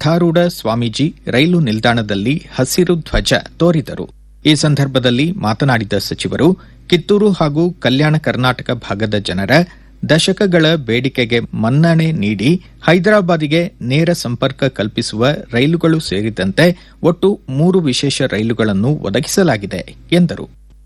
ರಥಾರೂಢ ಸ್ವಾಮೀಜಿ ರೈಲು ನಿಲ್ದಾಣದಲ್ಲಿ ಹಸಿರು ಧ್ವಜ ತೋರಿದರು ಈ ಸಂದರ್ಭದಲ್ಲಿ ಮಾತನಾಡಿದ ಸಚಿವರು ಕಿತ್ತೂರು ಹಾಗೂ ಕಲ್ಯಾಣ ಕರ್ನಾಟಕ ಭಾಗದ ಜನರ ದಶಕಗಳ ಬೇಡಿಕೆಗೆ ಮನ್ನಣೆ ನೀಡಿ ಹೈದರಾಬಾದಿಗೆ ನೇರ ಸಂಪರ್ಕ ಕಲ್ಪಿಸುವ ರೈಲುಗಳು ಸೇರಿದಂತೆ ಒಟ್ಟು ಮೂರು ವಿಶೇಷ ರೈಲುಗಳನ್ನು ಒದಗಿಸಲಾಗಿದೆ ಎಂದರು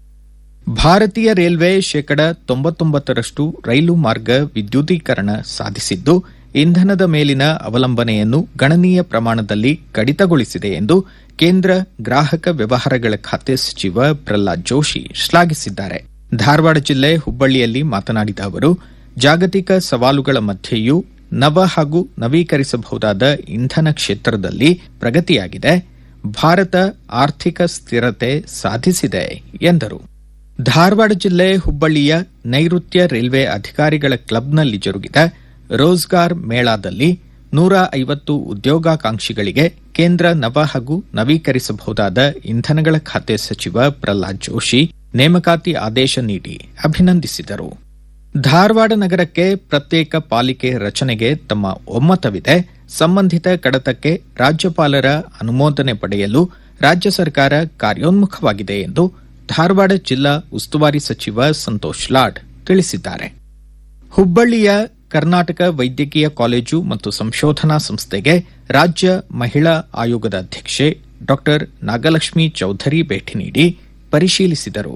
ಭಾರತೀಯ ರೈಲ್ವೆ ಶೇಕಡ ತೊಂಬತ್ತೊಂಬತ್ತರಷ್ಟು ರೈಲು ಮಾರ್ಗ ವಿದ್ಯುದೀಕರಣ ಸಾಧಿಸಿದ್ದು ಇಂಧನದ ಮೇಲಿನ ಅವಲಂಬನೆಯನ್ನು ಗಣನೀಯ ಪ್ರಮಾಣದಲ್ಲಿ ಕಡಿತಗೊಳಿಸಿದೆ ಎಂದು ಕೇಂದ್ರ ಗ್ರಾಹಕ ವ್ಯವಹಾರಗಳ ಖಾತೆ ಸಚಿವ ಪ್ರಹ್ಲಾದ್ ಜೋಶಿ ಶ್ಲಾಘಿಸಿದ್ದಾರೆ ಧಾರವಾಡ ಜಿಲ್ಲೆ ಹುಬ್ಬಳ್ಳಿಯಲ್ಲಿ ಮಾತನಾಡಿದ ಅವರು ಜಾಗತಿಕ ಸವಾಲುಗಳ ಮಧ್ಯೆಯೂ ನವ ಹಾಗೂ ನವೀಕರಿಸಬಹುದಾದ ಇಂಧನ ಕ್ಷೇತ್ರದಲ್ಲಿ ಪ್ರಗತಿಯಾಗಿದೆ ಭಾರತ ಆರ್ಥಿಕ ಸ್ಥಿರತೆ ಸಾಧಿಸಿದೆ ಎಂದರು ಧಾರವಾಡ ಜಿಲ್ಲೆ ಹುಬ್ಬಳ್ಳಿಯ ನೈಋತ್ಯ ರೈಲ್ವೆ ಅಧಿಕಾರಿಗಳ ಕ್ಲಬ್ನಲ್ಲಿ ಜರುಗಿದ ರೋಜ್ಗಾರ್ ಮೇಳಾದಲ್ಲಿ ನೂರ ಐವತ್ತು ಉದ್ಯೋಗಾಕಾಂಕ್ಷಿಗಳಿಗೆ ಕೇಂದ್ರ ನವ ಹಾಗೂ ನವೀಕರಿಸಬಹುದಾದ ಇಂಧನಗಳ ಖಾತೆ ಸಚಿವ ಪ್ರಹ್ಲಾದ್ ಜೋಶಿ ನೇಮಕಾತಿ ಆದೇಶ ನೀಡಿ ಅಭಿನಂದಿಸಿದರು ಧಾರವಾಡ ನಗರಕ್ಕೆ ಪ್ರತ್ಯೇಕ ಪಾಲಿಕೆ ರಚನೆಗೆ ತಮ್ಮ ಒಮ್ಮತವಿದೆ ಸಂಬಂಧಿತ ಕಡತಕ್ಕೆ ರಾಜ್ಯಪಾಲರ ಅನುಮೋದನೆ ಪಡೆಯಲು ರಾಜ್ಯ ಸರ್ಕಾರ ಕಾರ್ಯೋನ್ಮುಖವಾಗಿದೆ ಎಂದು ಧಾರವಾಡ ಜಿಲ್ಲಾ ಉಸ್ತುವಾರಿ ಸಚಿವ ಸಂತೋಷ್ ಲಾಡ್ ತಿಳಿಸಿದ್ದಾರೆ ಹುಬ್ಬಳ್ಳಿಯ ಕರ್ನಾಟಕ ವೈದ್ಯಕೀಯ ಕಾಲೇಜು ಮತ್ತು ಸಂಶೋಧನಾ ಸಂಸ್ಥೆಗೆ ರಾಜ್ಯ ಮಹಿಳಾ ಆಯೋಗದ ಅಧ್ಯಕ್ಷೆ ಡಾ ನಾಗಲಕ್ಷ್ಮಿ ಚೌಧರಿ ಭೇಟಿ ನೀಡಿ ಪರಿಶೀಲಿಸಿದರು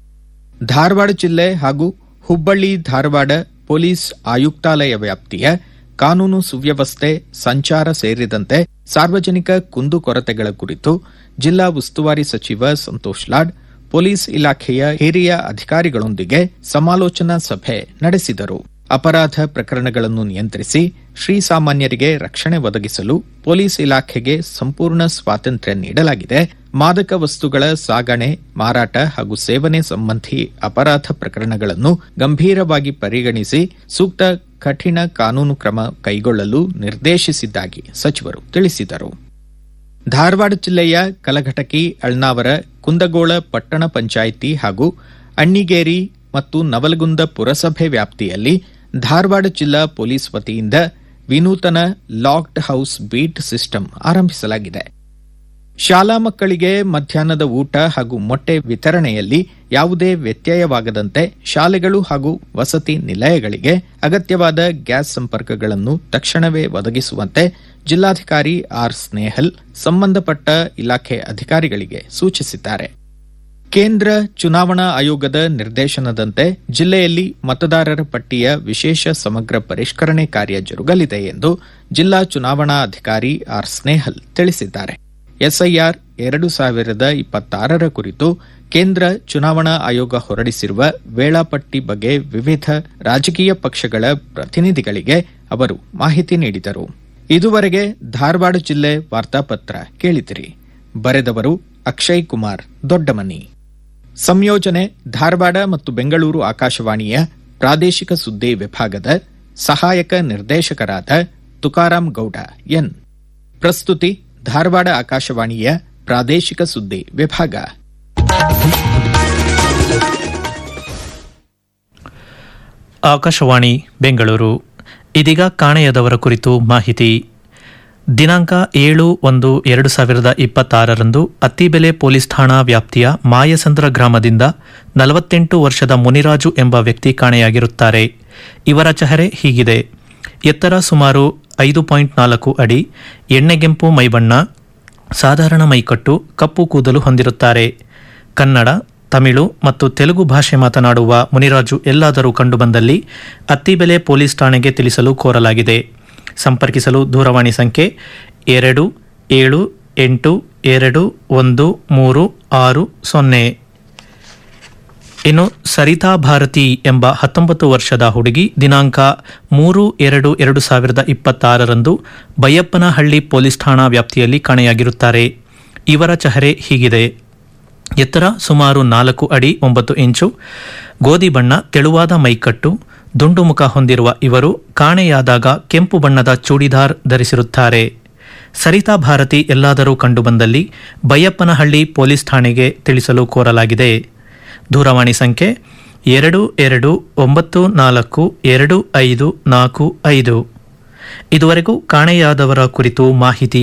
ಧಾರವಾಡ ಜಿಲ್ಲೆ ಹಾಗೂ ಹುಬ್ಬಳ್ಳಿ ಧಾರವಾಡ ಪೊಲೀಸ್ ಆಯುಕ್ತಾಲಯ ವ್ಯಾಪ್ತಿಯ ಕಾನೂನು ಸುವ್ಯವಸ್ಥೆ ಸಂಚಾರ ಸೇರಿದಂತೆ ಸಾರ್ವಜನಿಕ ಕುಂದುಕೊರತೆಗಳ ಕುರಿತು ಜಿಲ್ಲಾ ಉಸ್ತುವಾರಿ ಸಚಿವ ಸಂತೋಷ್ ಲಾಡ್ ಪೊಲೀಸ್ ಇಲಾಖೆಯ ಹಿರಿಯ ಅಧಿಕಾರಿಗಳೊಂದಿಗೆ ಸಮಾಲೋಚನಾ ಸಭೆ ನಡೆಸಿದರು ಅಪರಾಧ ಪ್ರಕರಣಗಳನ್ನು ನಿಯಂತ್ರಿಸಿ ಶ್ರೀಸಾಮಾನ್ಯರಿಗೆ ರಕ್ಷಣೆ ಒದಗಿಸಲು ಪೊಲೀಸ್ ಇಲಾಖೆಗೆ ಸಂಪೂರ್ಣ ಸ್ವಾತಂತ್ರ್ಯ ನೀಡಲಾಗಿದೆ ಮಾದಕ ವಸ್ತುಗಳ ಸಾಗಣೆ ಮಾರಾಟ ಹಾಗೂ ಸೇವನೆ ಸಂಬಂಧಿ ಅಪರಾಧ ಪ್ರಕರಣಗಳನ್ನು ಗಂಭೀರವಾಗಿ ಪರಿಗಣಿಸಿ ಸೂಕ್ತ ಕಠಿಣ ಕಾನೂನು ಕ್ರಮ ಕೈಗೊಳ್ಳಲು ನಿರ್ದೇಶಿಸಿದ್ದಾಗಿ ಸಚಿವರು ತಿಳಿಸಿದರು ಧಾರವಾಡ ಜಿಲ್ಲೆಯ ಕಲಘಟಕಿ ಅಳ್ನಾವರ ಕುಂದಗೋಳ ಪಟ್ಟಣ ಪಂಚಾಯಿತಿ ಹಾಗೂ ಅಣ್ಣಿಗೇರಿ ಮತ್ತು ನವಲಗುಂದ ಪುರಸಭೆ ವ್ಯಾಪ್ತಿಯಲ್ಲಿ ಧಾರವಾಡ ಜಿಲ್ಲಾ ಪೊಲೀಸ್ ವತಿಯಿಂದ ವಿನೂತನ ಲಾಕ್ಡ್ ಹೌಸ್ ಬೀಟ್ ಸಿಸ್ಟಮ್ ಆರಂಭಿಸಲಾಗಿದೆ ಶಾಲಾ ಮಕ್ಕಳಿಗೆ ಮಧ್ಯಾಹ್ನದ ಊಟ ಹಾಗೂ ಮೊಟ್ಟೆ ವಿತರಣೆಯಲ್ಲಿ ಯಾವುದೇ ವ್ಯತ್ಯಯವಾಗದಂತೆ ಶಾಲೆಗಳು ಹಾಗೂ ವಸತಿ ನಿಲಯಗಳಿಗೆ ಅಗತ್ಯವಾದ ಗ್ಯಾಸ್ ಸಂಪರ್ಕಗಳನ್ನು ತಕ್ಷಣವೇ ಒದಗಿಸುವಂತೆ ಜಿಲ್ಲಾಧಿಕಾರಿ ಆರ್ ಸ್ನೇಹಲ್ ಸಂಬಂಧಪಟ್ಟ ಇಲಾಖೆ ಅಧಿಕಾರಿಗಳಿಗೆ ಸೂಚಿಸಿದ್ದಾರೆ ಕೇಂದ್ರ ಚುನಾವಣಾ ಆಯೋಗದ ನಿರ್ದೇಶನದಂತೆ ಜಿಲ್ಲೆಯಲ್ಲಿ ಮತದಾರರ ಪಟ್ಟಿಯ ವಿಶೇಷ ಸಮಗ್ರ ಪರಿಷ್ಕರಣೆ ಕಾರ್ಯ ಜರುಗಲಿದೆ ಎಂದು ಜಿಲ್ಲಾ ಚುನಾವಣಾಧಿಕಾರಿ ಆರ್ ಸ್ನೇಹಲ್ ತಿಳಿಸಿದ್ದಾರೆ ಎಸ್ಐಆರ್ ಎರಡು ಸಾವಿರದ ಇಪ್ಪತ್ತಾರರ ಕುರಿತು ಕೇಂದ್ರ ಚುನಾವಣಾ ಆಯೋಗ ಹೊರಡಿಸಿರುವ ವೇಳಾಪಟ್ಟಿ ಬಗ್ಗೆ ವಿವಿಧ ರಾಜಕೀಯ ಪಕ್ಷಗಳ ಪ್ರತಿನಿಧಿಗಳಿಗೆ ಅವರು ಮಾಹಿತಿ ನೀಡಿದರು ಇದುವರೆಗೆ ಧಾರವಾಡ ಜಿಲ್ಲೆ ವಾರ್ತಾಪತ್ರ ಕೇಳಿದಿರಿ ಬರೆದವರು ಅಕ್ಷಯ್ ಕುಮಾರ್ ದೊಡ್ಡಮನಿ ಸಂಯೋಜನೆ ಧಾರವಾಡ ಮತ್ತು ಬೆಂಗಳೂರು ಆಕಾಶವಾಣಿಯ ಪ್ರಾದೇಶಿಕ ಸುದ್ದಿ ವಿಭಾಗದ ಸಹಾಯಕ ನಿರ್ದೇಶಕರಾದ ತುಕಾರಾಂ ಗೌಡ ಎನ್ ಪ್ರಸ್ತುತಿ ಧಾರವಾಡ ಆಕಾಶವಾಣಿಯ ಪ್ರಾದೇಶಿಕ ಸುದ್ದಿ ವಿಭಾಗ ಆಕಾಶವಾಣಿ ಬೆಂಗಳೂರು ಇದೀಗ ಕಾಣೆಯಾದವರ ಕುರಿತು ಮಾಹಿತಿ ದಿನಾಂಕ ಏಳು ಒಂದು ಎರಡು ಸಾವಿರದ ಇಪ್ಪತ್ತಾರರಂದು ಅತ್ತಿಬೆಲೆ ಪೊಲೀಸ್ ಠಾಣಾ ವ್ಯಾಪ್ತಿಯ ಮಾಯಸಂದ್ರ ಗ್ರಾಮದಿಂದ ನಲವತ್ತೆಂಟು ವರ್ಷದ ಮುನಿರಾಜು ಎಂಬ ವ್ಯಕ್ತಿ ಕಾಣೆಯಾಗಿರುತ್ತಾರೆ ಇವರ ಚಹರೆ ಹೀಗಿದೆ ಎತ್ತರ ಸುಮಾರು ಐದು ಪಾಯಿಂಟ್ ನಾಲ್ಕು ಅಡಿ ಎಣ್ಣೆಗೆಂಪು ಮೈಬಣ್ಣ ಸಾಧಾರಣ ಮೈಕಟ್ಟು ಕಪ್ಪು ಕೂದಲು ಹೊಂದಿರುತ್ತಾರೆ ಕನ್ನಡ ತಮಿಳು ಮತ್ತು ತೆಲುಗು ಭಾಷೆ ಮಾತನಾಡುವ ಮುನಿರಾಜು ಎಲ್ಲಾದರೂ ಕಂಡುಬಂದಲ್ಲಿ ಅತ್ತಿಬೆಲೆ ಪೊಲೀಸ್ ಠಾಣೆಗೆ ತಿಳಿಸಲು ಕೋರಲಾಗಿದೆ ಸಂಪರ್ಕಿಸಲು ದೂರವಾಣಿ ಸಂಖ್ಯೆ ಎರಡು ಏಳು ಎಂಟು ಎರಡು ಒಂದು ಮೂರು ಆರು ಸೊನ್ನೆ ಇನ್ನು ಸರಿತಾ ಭಾರತಿ ಎಂಬ ಹತ್ತೊಂಬತ್ತು ವರ್ಷದ ಹುಡುಗಿ ದಿನಾಂಕ ಮೂರು ಎರಡು ಎರಡು ಸಾವಿರದ ಇಪ್ಪತ್ತಾರರಂದು ಬೈಯಪ್ಪನಹಳ್ಳಿ ಪೊಲೀಸ್ ಠಾಣಾ ವ್ಯಾಪ್ತಿಯಲ್ಲಿ ಕಾಣೆಯಾಗಿರುತ್ತಾರೆ ಇವರ ಚಹರೆ ಹೀಗಿದೆ ಎತ್ತರ ಸುಮಾರು ನಾಲ್ಕು ಅಡಿ ಒಂಬತ್ತು ಇಂಚು ಗೋಧಿ ಬಣ್ಣ ತೆಳುವಾದ ಮೈಕಟ್ಟು ದುಂಡು ಮುಖ ಹೊಂದಿರುವ ಇವರು ಕಾಣೆಯಾದಾಗ ಕೆಂಪು ಬಣ್ಣದ ಚೂಡಿದಾರ್ ಧರಿಸಿರುತ್ತಾರೆ ಸರಿತಾ ಭಾರತಿ ಎಲ್ಲಾದರೂ ಕಂಡುಬಂದಲ್ಲಿ ಬೈಯಪ್ಪನಹಳ್ಳಿ ಪೊಲೀಸ್ ಠಾಣೆಗೆ ತಿಳಿಸಲು ಕೋರಲಾಗಿದೆ ದೂರವಾಣಿ ಸಂಖ್ಯೆ ಎರಡು ಎರಡು ಒಂಬತ್ತು ನಾಲ್ಕು ಎರಡು ಐದು ನಾಲ್ಕು ಐದು ಇದುವರೆಗೂ ಕಾಣೆಯಾದವರ ಕುರಿತು ಮಾಹಿತಿ